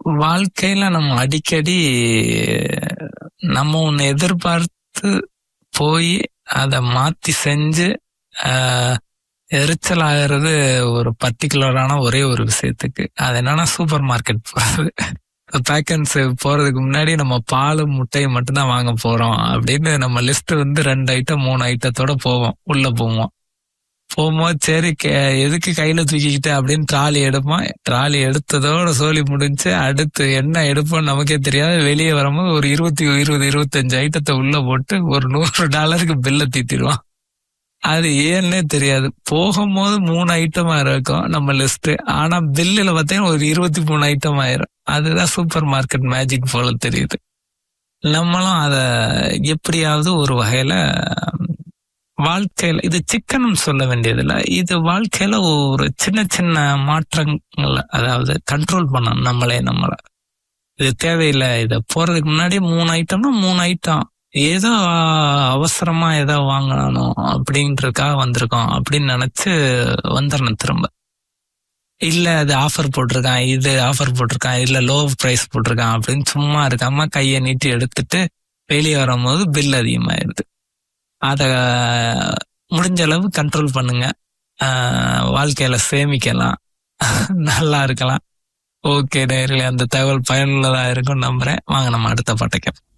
வாழ்க்கையில நம்ம அடிக்கடி நம்ம ஒண்ணு எதிர்பார்த்து போய் அதை மாத்தி செஞ்சு ஆஹ், எரிச்சல் ஆகிறது ஒரு பர்டிகுலரான ஒரே ஒரு விஷயத்துக்கு அது என்னன்னா சூப்பர் மார்க்கெட் போறது பேக்கன்ஸ் போறதுக்கு முன்னாடி நம்ம பால் முட்டையை மட்டும்தான் வாங்க போறோம் அப்படின்னு நம்ம லிஸ்ட் வந்து ரெண்டு ஐட்டம் மூணு ஐட்டத்தோட போவோம் உள்ள போவோம் போகும்போது சரி கே- எதுக்கு கையில தூக்கிக்கிட்டு அப்படின்னு ட்ராலி எடுப்போம் ட்ராலி எடுத்ததோட சோலி முடிஞ்சு அடுத்து என்ன எடுப்போம் நமக்கே தெரியாது வெளியே வரும்போது ஒரு இருபத்தி இருபது இருபத்தஞ்சு ஐட்டத்தை உள்ள போட்டு ஒரு நூறு டாலருக்கு பில்ல தீத்திடுவோம் அது ஏன்னே தெரியாது போகும்போது மூணு ஐட்டமா இருக்கும் நம்ம லிஸ்ட் ஆனா பில்லுல பார்த்தீங்கன்னா ஒரு இருபத்தி மூணு ஐட்டம் ஆயிரும் அதுதான் சூப்பர் மார்க்கெட் மேஜிக் போல தெரியுது நம்மளும் அத எப்படியாவது ஒரு வகையில வாழ்க்கையில இது சிக்கனம் சொல்ல வேண்டியதில்ல இது வாழ்க்கையில ஒரு சின்ன சின்ன மாற்றங்களை அதாவது கண்ட்ரோல் பண்ணணும் நம்மளே நம்மள இது தேவையில்லை இத போறதுக்கு முன்னாடி மூணு ஐட்டம்னா மூணு ஐட்டம் ஏதோ அவசரமா ஏதோ வாங்கணும் அப்படின்றதுக்காக வந்திருக்கோம் அப்படின்னு நினைச்சு வந்துடணும் திரும்ப இல்ல அது ஆஃபர் போட்டிருக்கான் இது ஆஃபர் போட்டிருக்கான் இல்ல லோ பிரைஸ் போட்டிருக்கான் அப்படின்னு சும்மா இருக்காம கையை நீட்டி எடுத்துட்டு வெளியே வரும்போது பில் அதிகமாயிருது அத முடிஞ்ச அளவு கண்ட்ரோல் பண்ணுங்க ஆஹ் வாழ்க்கையில சேமிக்கலாம் நல்லா இருக்கலாம் ஓகே நேரில் அந்த தகவல் பயனுள்ளதா இருக்கும் நம்புறேன் வாங்க நம்ம அடுத்த பாட்டை கேட்போம்